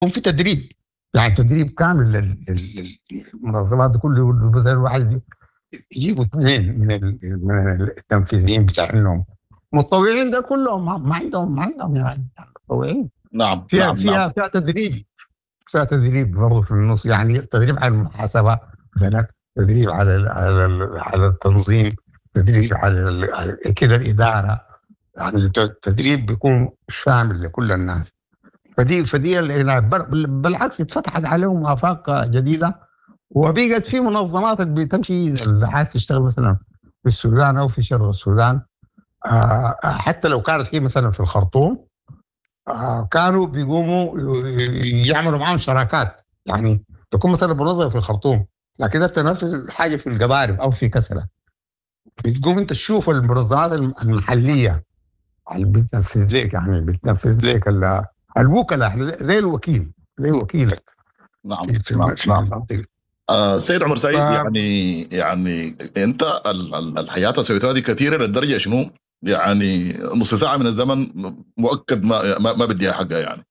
يكون في تدريب يعني تدريب كامل للمنظمات كل مثلا واحد يجيبوا اثنين من من التنفيذيين بتاعهم المتطوعين ده كلهم ما عندهم ما عندهم يعني متطوعين نعم فيها نعم فيها نعم. فيها تدريب فيها تدريب برضه في النص يعني تدريب على المحاسبه مثلا تدريب على ال على ال على التنظيم تدريب على, ال- على كده الاداره يعني التدريب بيكون شامل لكل الناس فدي فدي اللي بل- بالعكس اتفتحت عليهم افاق جديده وبقت في منظمات اللي بتمشي اللي عايز تشتغل مثلا في السودان او في شرق السودان آه، حتى لو كانت هي مثلا في الخرطوم آه، كانوا بيقوموا ي- يعملوا معاهم شراكات يعني تكون مثلا منظمه في الخرطوم لكن انت نفس الحاجه في القضارب او في كسله بتقوم انت تشوف المنظمات الم- المحليه اللي بتنفذ لك يعني بتنفذ لك ال- الوكلاء زي- زي الوكيل زي وكيلك نعم في- في- نعم في نعم المنطقة. آه سيد عمر سعيد ف- يعني يعني انت ال- ال- الحياه اللي سويتها دي كثيره للدرجه شنو؟ يعني نص ساعه من الزمن مؤكد ما ما, ما بديها حقها يعني.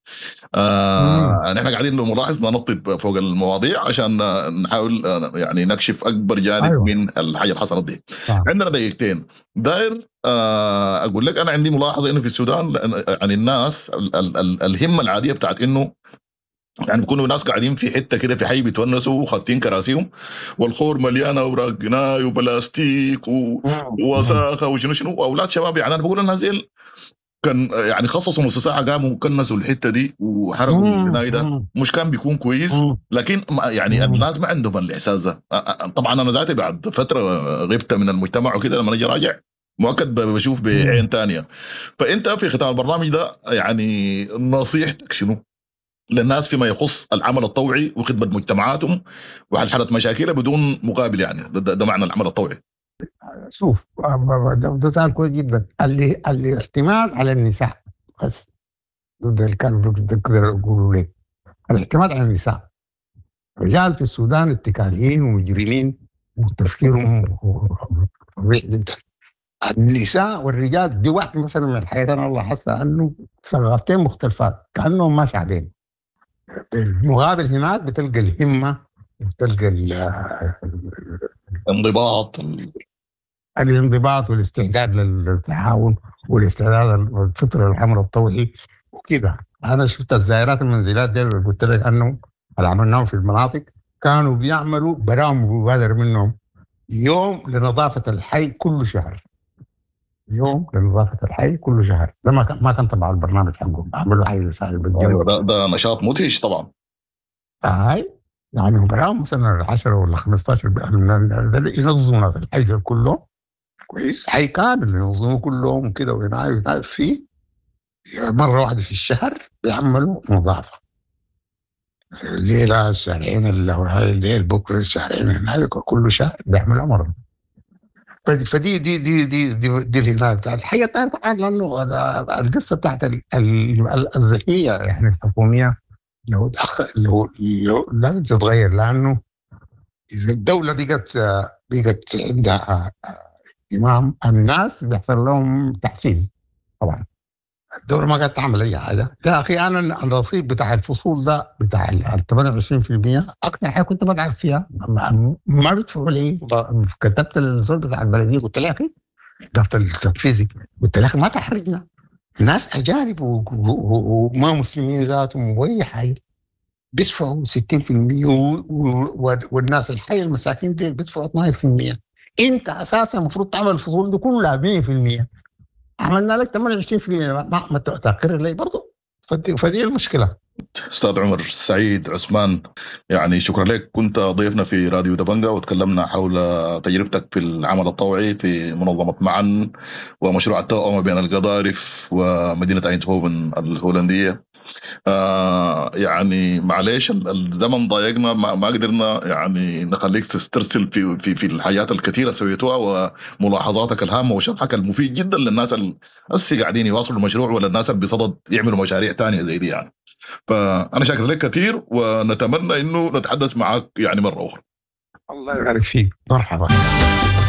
آه نحن قاعدين نلاحظ ننطط فوق المواضيع عشان نحاول آه، يعني نكشف اكبر جانب أيوة. من الحاجه اللي حصلت دي. نعم. عندنا دقيقتين داير آه اقول لك انا عندي ملاحظه انه في السودان لأن- يعني الناس ال- ال- ال- الهمه العاديه بتاعت انه يعني بيكونوا ناس قاعدين في حته كده في حي بيتونسوا وخاتين كراسيهم والخور مليانه اوراق جناي وبلاستيك و... ووساخه وشنو شنو واولاد شباب يعني انا بقول الناس ديل كان يعني خصصوا نص ساعه قاموا كنسوا الحته دي وحرقوا الجناي ده مش كان بيكون كويس لكن ما- يعني مم. الناس ما عندهم الاحساس ده أ- أ- طبعا انا ذاتي بعد فتره غبت من المجتمع وكده لما اجي راجع مؤكد ب- بشوف بعين تانية فانت في ختام البرنامج ده يعني نصيحتك شنو؟ للناس فيما يخص العمل الطوعي وخدمه مجتمعاتهم وحل مشاكلها بدون مقابل يعني ده, ده, ده معنى العمل الطوعي شوف ده ده سؤال كويس جدا اللي الاعتماد على النساء بس ده اللي كانوا بيقدروا يقولوا لي الاعتماد على النساء الرجال في السودان اتكاليين ومجرمين وتفكيرهم فظيع جدا النساء والرجال دي واحدة مثلا من الحياة أنا الله حاسة أنه ثقافتين مختلفات كأنهم ما شعبين بالمقابل هناك بتلقى الهمة وتلقى ال- انضباط ال- الانضباط والاستعداد للتعاون والاستعداد للفطر الحمر الطوعي وكده انا شفت الزائرات المنزلات دي اللي قلت لك انه اللي عملناهم في المناطق كانوا بيعملوا برامج مبادر منهم يوم لنظافه الحي كل شهر يوم لنظافه الحي كل شهر ده ما كان ما كان تبع البرنامج حقهم عملوا حي رسائل أيوة، بالجو ده, ده نشاط مدهش طبعا هاي يعني برامج مثلا 10 ولا 15 من- ده ينظموا في الحي ده كله كويس حي كامل ينظموا كلهم كده وهنا وهنا فيه مرة واحدة في الشهر بيعملوا نظافة الليلة الشهرين اللي هو هاي الليل بكرة الشهرين هذا كل شهر بيعملوا مرة فدي فدي دي دي دي دي, دي الهلال بتاعت الحقيقة الثانية طبعا لأنه ال- القصة بتاعت ال- ال- الذكية يعني الحكومية لو تأخ- لو لو لازم تتغير لأنه إذا الدولة بقت بقت عندها اهتمام الناس بيحصل لهم تحفيز طبعا الدولة ما قاعدة تعمل أي حاجة يا أخي أنا الرصيد بتاع الفصول ده بتاع ال 28% أكثر حاجة كنت بتعب فيها ما, ما بيدفعوا لي ب- كتبت الرصيد بتاع البلدية قلت له يا أخي ضبط التنفيذي قلت له يا أخي ما تحرجنا ناس أجانب و- و- و- وما مسلمين ذاتهم وأي حاجة بيدفعوا 60% و- و- والناس الحي المساكين دي بيدفعوا 12% انت اساسا المفروض تعمل الفصول دي كلها 100% عملنا لك 28% ما, ما تقر لي برضه فدي, فدي المشكله استاذ عمر سعيد عثمان يعني شكرا لك كنت ضيفنا في راديو دبنجا وتكلمنا حول تجربتك في العمل الطوعي في منظمه معا ومشروع التوأمه بين القضارف ومدينه اينتهوفن الهولنديه آه يعني معلش ال- الزمن ضايقنا ما, ما قدرنا يعني نخليك تسترسل في في في الحاجات الكثيره سويتوها وملاحظاتك الهامه وشرحك المفيد جدا للناس اللي هسه قاعدين يواصلوا المشروع ولا الناس اللي بصدد يعملوا مشاريع تانية زي دي يعني فانا شاكر لك كثير ونتمنى انه نتحدث معك يعني مره اخرى الله يبارك فيك مرحبا